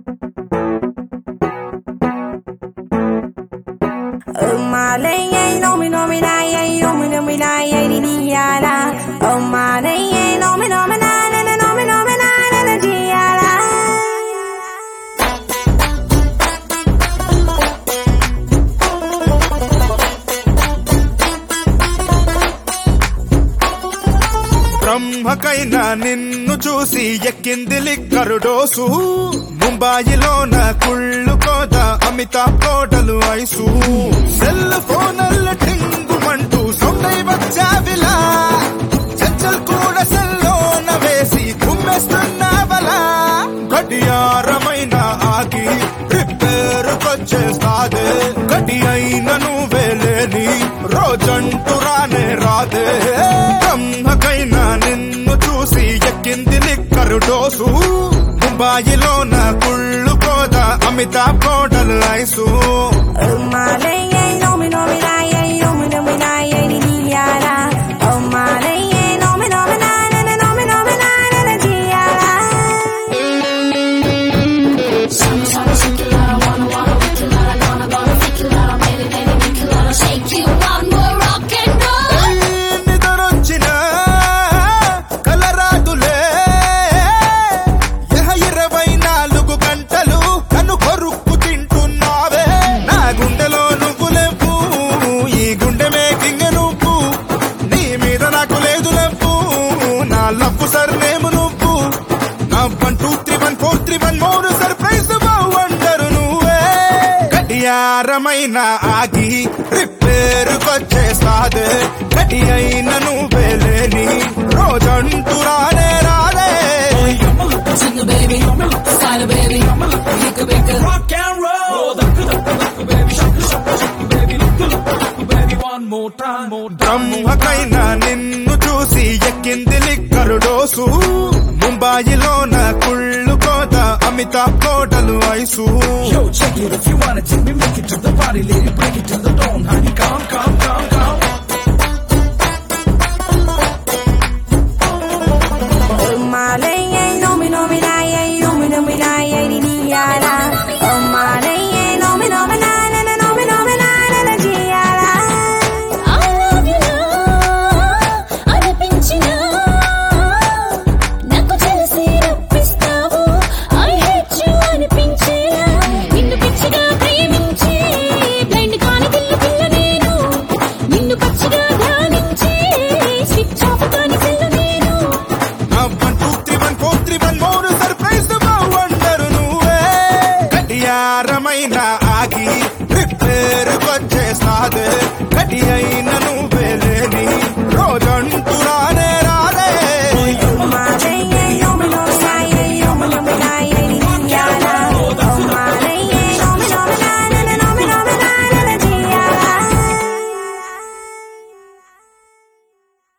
Oh my lay, ain't no me, no me, nah, ain't no me, no me, nah, ain't ni yara. Oh my lay, ain't no me, no me, nah, nah, nah, no me, no me, nah, nah, nah, di yara. బ్రహ్మకైనా నిన్ను చూసి ఎక్కింది liquor dose ముంబాయిలోన కుళ్ళు కోత అమితాబ్ కోటలు ice cell ఫోనల్ల టింగుమంటూ సౌండై వచ్చావిలా చచ్చల్ కూడా సెల్లోన వేసి కుమ్మేస్తున్నావలా గడియారమైన ఆగి రిపేరుకొచ్చేస్తాదే గడి అయిన నువ్వే లేని రోజంటూ రానే రాదే బ్రహ్మకైనా నిన్ను చూసి ఎక్కింది లిక్కరు డోసు ముంబాయిలోన కుళ్ళు కోద అమితాబ్ కోటలు ice Oh my lay, ain't no me, no me, nah, ain't no me, no me, nah, ain't ni yara. Oh my lay, ain't no me, no me, nah, nah, nah, no me, no me, nah, nah, nah, di yara. Shake you one more rock and roll. నిద్రొచ్చిన కలరాదులే ఇహ ఇరవై నాలుగు గంటలు కను కొరుక్కు తింటున్నావే నా గుండెలో నువ్వు లేవు ఈ గుండె మేకింగ్ నువ్వు నీ మీద నాకు లేదు లేవు నా లవ్వు సర్నేము నువ్వు నా one two three one four three one మూడు సర్ప్రైజ్ వండరు నువ్వే గడియారమైన ఆగి రిపేరుకొచ్చేస్తాదే గడి అయిన నువ్వే లేని రోజంటూ రానే రాదే Single baby, style baby, lick a big rock and roll. baby, shaka shaka shaka baby, look look baby, one more time, more time. బ్రహ్మకైనా నిన్ను చూసి ఎక్కింది లిక్కరు డోసు ముంబాయిలోన కుళ్ళు కోత అమితాబ్ కోటలు ice Yo, check it if you wanna take me, make it to the party, lady, break it till the dawn, honey, come, come, come, come. Oh my lay, ain't no me, no me, nah, ain't no me, no me, nah, ain't ni yara. Oh my lay, ain't no me, no me, nah, nah, nah, no me, no me, nah, nah, nah, di yara. I love you now, అనిపించినా నాకు తెలిసి రప్పిస్తావు I hate you అనిపించేలా నిన్ను పిచ్చిగా ప్రేమించి blind కాని పిల్ల పిల్ల నేను నిన్ను పచ్చిగా ధ్యానించి స్విచ్ ఆఫ్ కాని పిల్ల నేను నా one two three one four three one మూడు సర్ప్రైజ్ వండరు నువ్వే గడియారమైన ఆగి రిపేరుకొచ్చేస్తాదే